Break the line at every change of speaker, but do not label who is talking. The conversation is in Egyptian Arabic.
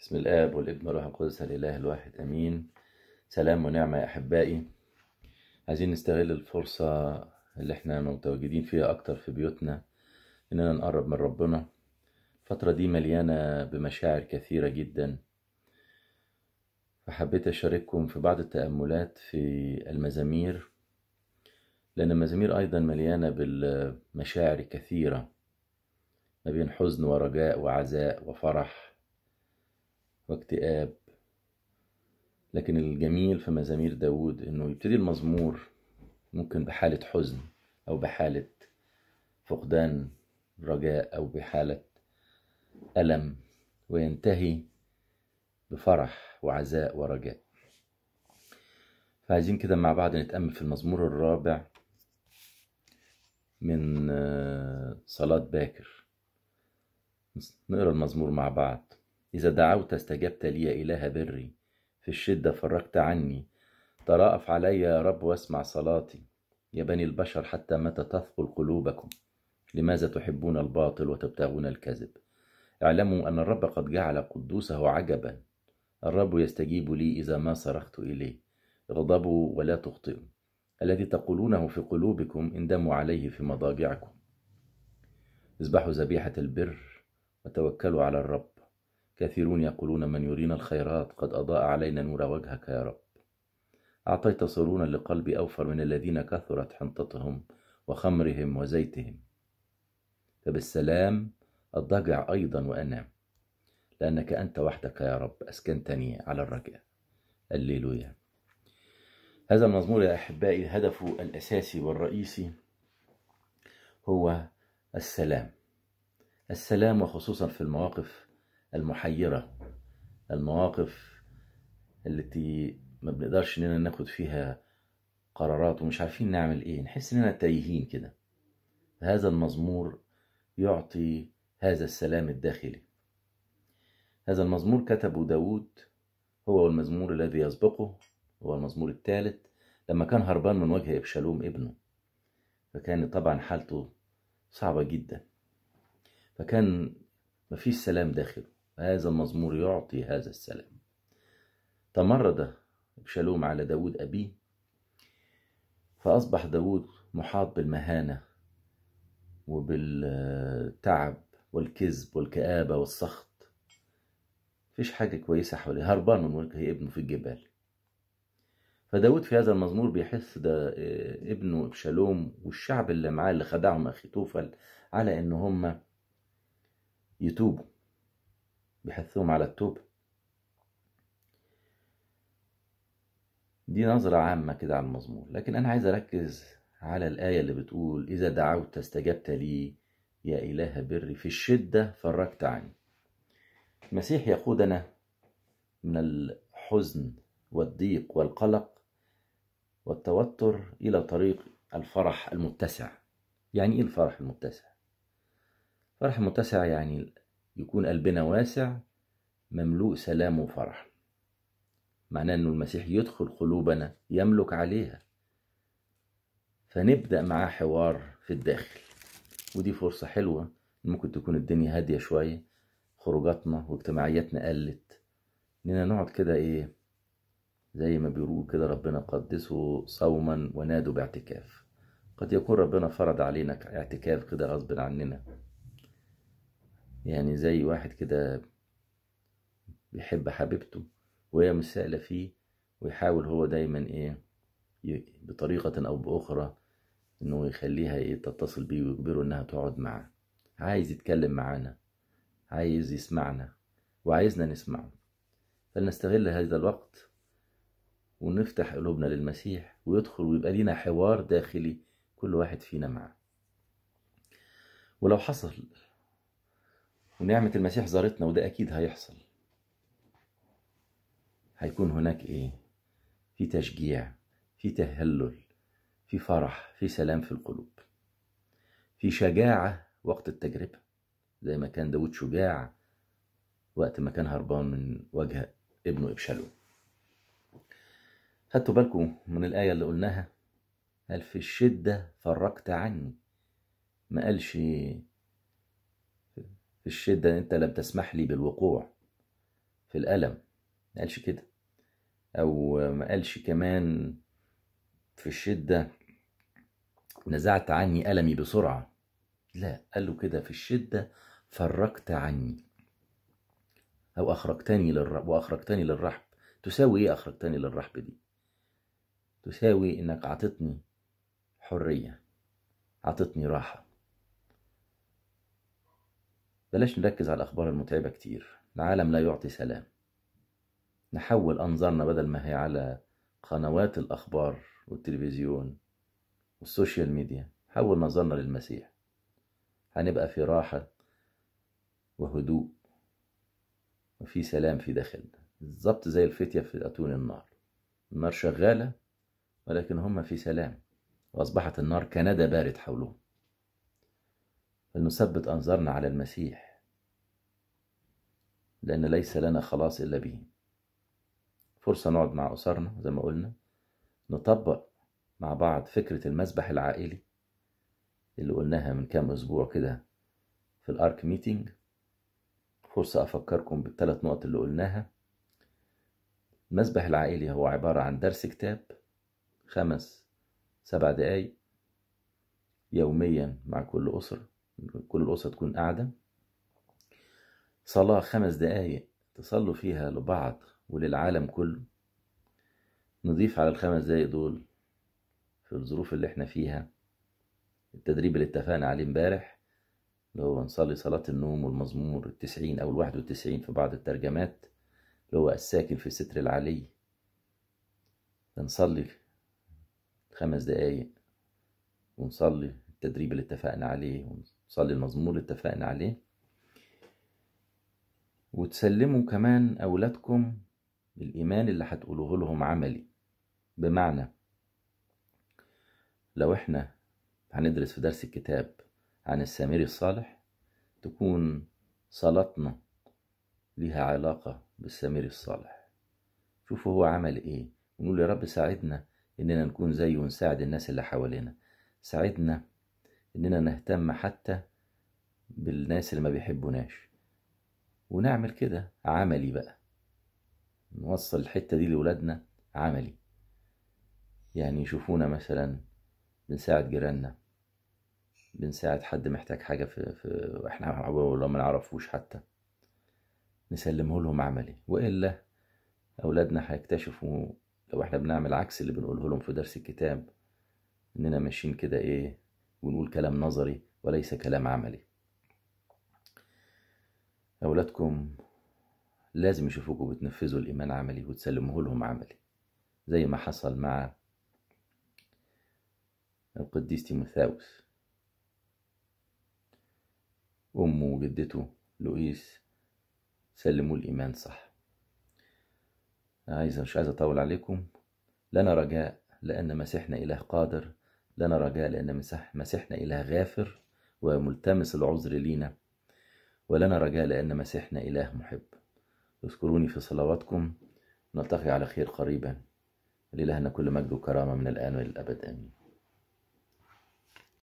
بسم الآب والابن والروح القدس الإله الواحد أمين سلام ونعمة يا أحبائي عايزين نستغل الفرصة اللي احنا متواجدين فيها أكتر في بيوتنا إننا نقرب من ربنا الفترة دي مليانة بمشاعر كثيرة جدا فحبيت أشارككم في بعض التأملات في المزامير لأن المزامير أيضا مليانة بالمشاعر الكثيرة ما بين حزن ورجاء وعزاء وفرح واكتئاب لكن الجميل في مزامير داود انه يبتدي المزمور ممكن بحالة حزن او بحالة فقدان رجاء او بحالة ألم وينتهي بفرح وعزاء ورجاء فعايزين كده مع بعض نتأمل في المزمور الرابع من صلاة باكر نقرا المزمور مع بعض إذا دعوت استجبت لي يا إله بري في الشدة فرجت عني تراءف علي يا رب واسمع صلاتي يا بني البشر حتى متى تثقل قلوبكم لماذا تحبون الباطل وتبتغون الكذب اعلموا أن الرب قد جعل قدوسه عجبا الرب يستجيب لي إذا ما صرخت إليه اغضبوا ولا تخطئوا الذي تقولونه في قلوبكم اندموا عليه في مضاجعكم اذبحوا ذبيحة البر وتوكلوا على الرب كثيرون يقولون من يرينا الخيرات قد أضاء علينا نور وجهك يا رب أعطيت صرونا لقلبي أوفر من الذين كثرت حنطتهم وخمرهم وزيتهم فبالسلام أضجع أيضا وأنام لأنك أنت وحدك يا رب أسكنتني على الرجاء الليلويا هذا المزمور يا أحبائي هدفه الأساسي والرئيسي هو السلام السلام وخصوصا في المواقف المحيرة المواقف التي ما بنقدرش اننا ناخد فيها قرارات ومش عارفين نعمل ايه نحس اننا تايهين كده هذا المزمور يعطي هذا السلام الداخلي هذا المزمور كتبه داود هو المزمور الذي يسبقه هو المزمور الثالث لما كان هربان من وجه ابشالوم ابنه فكان طبعا حالته صعبة جدا فكان مفيش سلام داخله هذا المزمور يعطي هذا السلام تمرد ابشالوم على داود أبيه فأصبح داود محاط بالمهانة وبالتعب والكذب والكآبة والسخط مفيش حاجة كويسة حواليه هربان من وجه ابنه في الجبال فداود في هذا المزمور بيحث ده ابنه ابشالوم والشعب اللي معاه اللي خدعهم اخي توفل على ان هم يتوبوا بيحثهم على التوبة دي نظرة عامة كده على المزمور لكن أنا عايز أركز على الآية اللي بتقول إذا دعوت استجبت لي يا إله بري في الشدة فرجت عني المسيح يقودنا من الحزن والضيق والقلق والتوتر إلى طريق الفرح المتسع يعني إيه الفرح المتسع؟ الفرح المتسع يعني يكون قلبنا واسع مملوء سلام وفرح معناه انه المسيح يدخل قلوبنا يملك عليها فنبدا معاه حوار في الداخل ودي فرصه حلوه ممكن تكون الدنيا هاديه شويه خروجاتنا واجتماعياتنا قلت اننا نقعد كده ايه زي ما بيقولوا كده ربنا قدسه صوما ونادوا باعتكاف قد يكون ربنا فرض علينا اعتكاف كده غصب عننا يعني زي واحد كده بيحب حبيبته وهي مش سائلة فيه ويحاول هو دايما ايه بطريقة او باخرى انه يخليها ايه تتصل بيه ويجبره انها تقعد معاه عايز يتكلم معانا عايز يسمعنا وعايزنا نسمعه فلنستغل هذا الوقت ونفتح قلوبنا للمسيح ويدخل ويبقى لينا حوار داخلي كل واحد فينا معاه ولو حصل ونعمة المسيح زارتنا وده أكيد هيحصل هيكون هناك إيه؟ في تشجيع في تهلل في فرح في سلام في القلوب في شجاعة وقت التجربة زي ما كان داود شجاع وقت ما كان هربان من وجه ابنه إبشالوم خدتوا بالكم من الآية اللي قلناها قال في الشدة فرقت عني ما قالش في الشدة أنت لم تسمح لي بالوقوع في الألم ما قالش كده أو ما قالش كمان في الشدة نزعت عني ألمي بسرعة لا قال له كده في الشدة فرقت عني أو أخرجتني للرحب وأخرجتني للرحب تساوي إيه أخرجتني للرحب دي تساوي إنك عطتني حرية عطتني راحة بلاش نركز على الأخبار المتعبة كتير العالم لا يعطي سلام نحول أنظارنا بدل ما هي على قنوات الأخبار والتلفزيون والسوشيال ميديا حول نظرنا للمسيح هنبقى في راحة وهدوء وفي سلام في داخلنا بالظبط زي الفتية في أتون النار النار شغالة ولكن هم في سلام وأصبحت النار كندى بارد حولهم فلنثبت أنظارنا على المسيح لأن ليس لنا خلاص إلا به فرصة نقعد مع أسرنا زي ما قلنا نطبق مع بعض فكرة المسبح العائلي اللي قلناها من كام أسبوع كده في الأرك ميتينج فرصة أفكركم بالثلاث نقط اللي قلناها المسبح العائلي هو عبارة عن درس كتاب خمس سبع دقايق يوميا مع كل أسرة كل الأسرة تكون قاعدة صلاة خمس دقايق تصلوا فيها لبعض وللعالم كله نضيف على الخمس دقايق دول في الظروف اللي احنا فيها التدريب اللي اتفقنا عليه امبارح اللي هو نصلي صلاة النوم والمزمور التسعين أو الواحد والتسعين في بعض الترجمات اللي هو الساكن في ستر العلي نصلي خمس دقايق ونصلي التدريب اللي اتفقنا عليه ونصلي المزمور اللي اتفقنا عليه وتسلموا كمان أولادكم الإيمان اللي هتقولوه لهم عملي بمعنى لو احنا هندرس في درس الكتاب عن السامري الصالح تكون صلاتنا ليها علاقة بالسامري الصالح شوفوا هو عمل ايه ونقول يا رب ساعدنا اننا نكون زيه ونساعد الناس اللي حوالينا ساعدنا اننا نهتم حتى بالناس اللي ما بيحبوناش ونعمل كده عملي بقى نوصل الحتة دي لولادنا عملي يعني يشوفونا مثلا بنساعد جيراننا بنساعد حد محتاج حاجة في, في احنا ولا ما نعرفوش حتى نسلمه لهم عملي وإلا أولادنا هيكتشفوا لو احنا بنعمل عكس اللي بنقوله لهم في درس الكتاب إننا ماشيين كده إيه ونقول كلام نظري وليس كلام عملي أولادكم لازم يشوفوكوا بتنفذوا الإيمان عملي وتسلموه لهم عملي زي ما حصل مع القديس تيموثاوس أمه وجدته لوئيس سلموا الإيمان صح عايز مش عايز أطول عليكم لنا رجاء لأن مسيحنا إله قادر لنا رجاء لأن مسح مسيحنا إله غافر وملتمس العذر لينا ولنا رجاء لأن مسيحنا إله محب اذكروني في صلواتكم نلتقي على خير قريبا لإلهنا كل مجد وكرامة من الآن وإلى الأبد آمين